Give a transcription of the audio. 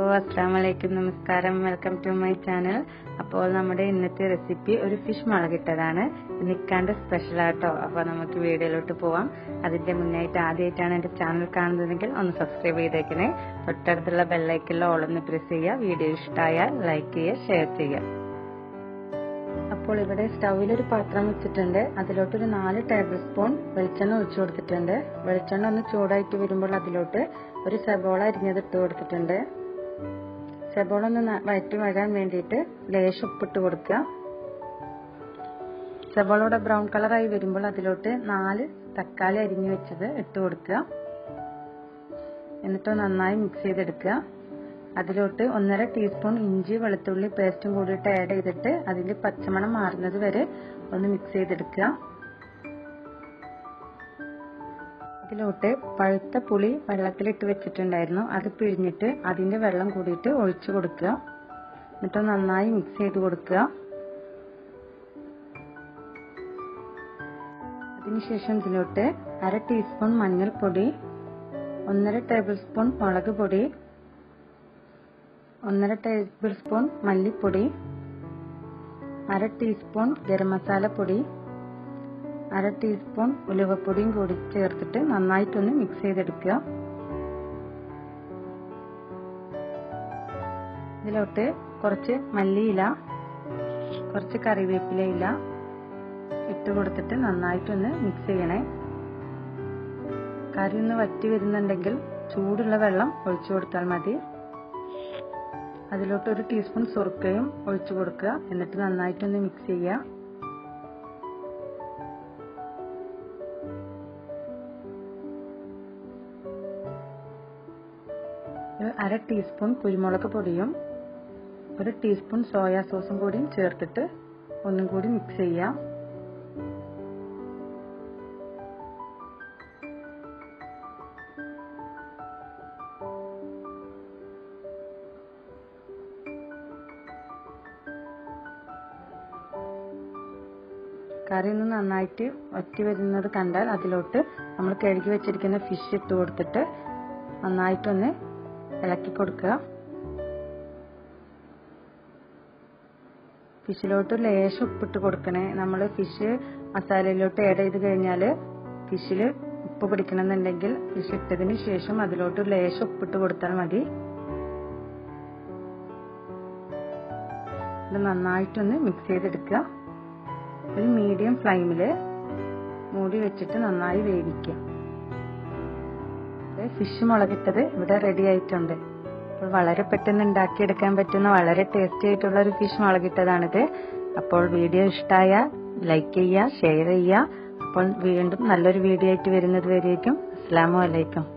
അസ്സാം വലൈക്കും നമസ്കാരം വെൽക്കം ടു മൈ ചാനൽ അപ്പോൾ നമ്മുടെ ഇന്നത്തെ റെസിപ്പി ഒരു ഫിഷ് മുളകിട്ടതാണ് നിൽക്കാണ്ട് സ്പെഷ്യൽ ആട്ടോ അപ്പോൾ നമുക്ക് വീഡിയോയിലോട്ട് പോവാം അതിന്റെ മുന്നായിട്ട് ആദ്യമായിട്ടാണ് എന്റെ ചാനൽ കാണുന്നതെങ്കിൽ ഒന്ന് സബ്സ്ക്രൈബ് ചെയ്തേക്കണേ തൊട്ടടുത്തുള്ള ബെല്ലൈക്കുള്ള ഓളൊന്ന് പ്രസ് ചെയ്യുക വീഡിയോ ഇഷ്ടമായാൽ ലൈക്ക് ചെയ്യുക ഷെയർ ചെയ്യുക അപ്പോൾ ഇവിടെ സ്റ്റൗവിൽ ഒരു പാത്രം വെച്ചിട്ടുണ്ട് അതിലോട്ട് ഒരു നാല് ടേബിൾ സ്പൂൺ വെളിച്ചെണ്ണ ഒഴിച്ചു കൊടുത്തിട്ടുണ്ട് വെളിച്ചെണ്ണ ഒന്ന് ചൂടായിട്ട് വരുമ്പോൾ അതിലോട്ട് ഒരു സബോള അരിഞ്ഞത് ഇട്ട് കൊടുത്തിട്ടുണ്ട് സബോള ഒന്ന് വയറ്റി വഴാൻ വേണ്ടിയിട്ട് ലേശം ഉപ്പിട്ട് കൊടുക്കുക സബോളയുടെ ബ്രൗൺ കളറായി വരുമ്പോൾ അതിലോട്ട് നാല് തക്കാളി അരിഞ്ഞു വെച്ചത് ഇട്ട് കൊടുക്കുക എന്നിട്ട് നന്നായി മിക്സ് ചെയ്തെടുക്കുക അതിലോട്ട് ഒന്നര ടീസ്പൂൺ ഇഞ്ചി വെളുത്തുള്ളി പേസ്റ്റും കൂടിയിട്ട് ആഡ് ചെയ്തിട്ട് അതിന്റെ പച്ചമണം മാറുന്നത് വരെ ഒന്ന് മിക്സ് ചെയ്തെടുക്കുക ഇതിലോട്ട് പഴുത്ത പുളി വെള്ളത്തിലിട്ട് വെച്ചിട്ടുണ്ടായിരുന്നു അത് പിഴിഞ്ഞിട്ട് അതിന്റെ വെള്ളം കൂടിയിട്ട് ഒഴിച്ചു കൊടുക്കുക എന്നിട്ട് നന്നായി മിക്സ് ചെയ്ത് കൊടുക്കുക അതിനുശേഷം ഇതിലോട്ട് അര ടീസ്പൂൺ മഞ്ഞൾപ്പൊടി ഒന്നര ടേബിൾ സ്പൂൺ മുളക് പൊടി ഒന്നര ടേബിൾ സ്പൂൺ മല്ലിപ്പൊടി അര ടീസ്പൂൺ ഗരം മസാല പൊടി അര ടീസ്പൂൺ ഉലുവപ്പൊടിയും കൂടി ചേർത്തിട്ട് നന്നായിട്ടൊന്ന് മിക്സ് ചെയ്തെടുക്കുക ഇതിലോട്ട് കുറച്ച് മല്ലിയില കുറച്ച് കറിവേപ്പില ഇല ഇട്ട് കൊടുത്തിട്ട് നന്നായിട്ടൊന്ന് മിക്സ് ചെയ്യണേ കറി ഒന്ന് വറ്റി വരുന്നുണ്ടെങ്കിൽ ചൂടുള്ള വെള്ളം ഒഴിച്ചു കൊടുത്താൽ മതി അതിലോട്ട് ഒരു ടീസ്പൂൺ സുറുക്കയും ഒഴിച്ചു കൊടുക്കുക എന്നിട്ട് നന്നായിട്ടൊന്ന് മിക്സ് ചെയ്യുക ഒരു അര ടീസ്പൂൺ കുരുമുളക് പൊടിയും ഒരു ടീസ്പൂൺ സോയാ സോസും കൂടിയും ചേർത്തിട്ട് ഒന്നും കൂടി മിക്സ് ചെയ്യാം കറി ഒന്ന് നന്നായിട്ട് വറ്റി വരുന്നത് കണ്ടാൽ അതിലോട്ട് നമ്മൾ കഴുകി വെച്ചിരിക്കുന്ന ഫിഷ് ഇട്ട് കൊടുത്തിട്ട് നന്നായിട്ടൊന്ന് ഇളക്കി കൊടുക്കുക ഫിഷിലോട്ട് ലേശം ഉപ്പിട്ട് കൊടുക്കണേ നമ്മൾ ഫിഷ് മസാലയിലോട്ട് ആഡ് ചെയ്ത് കഴിഞ്ഞാൽ ഫിഷിൽ ഉപ്പ് പിടിക്കണമെന്നുണ്ടെങ്കിൽ ഫിഷ് ഇട്ടതിന് ശേഷം അതിലോട്ട് ലേശം ഉപ്പിട്ട് കൊടുത്താൽ മതി ഇത് നന്നായിട്ടൊന്ന് മിക്സ് ചെയ്തെടുക്കുക ഒരു മീഡിയം ഫ്ലെയിമില് മൂടി വെച്ചിട്ട് നന്നായി വേവിക്കുക ഫിഷ് മുളകിട്ടത് ഇവിടെ റെഡി ആയിട്ടുണ്ട് അപ്പോൾ വളരെ പെട്ടെന്ന് ഉണ്ടാക്കിയെടുക്കാൻ പറ്റുന്ന വളരെ ടേസ്റ്റി ആയിട്ടുള്ള ഒരു ഫിഷ് മുളകിട്ടതാണിത് അപ്പോൾ വീഡിയോ ഇഷ്ടമായ ലൈക്ക് ചെയ്യുക ഷെയർ ചെയ്യുക അപ്പോൾ വീണ്ടും നല്ലൊരു വീഡിയോ ആയിട്ട് വരുന്നത് വരേക്കും അസ്സാം വലൈക്കും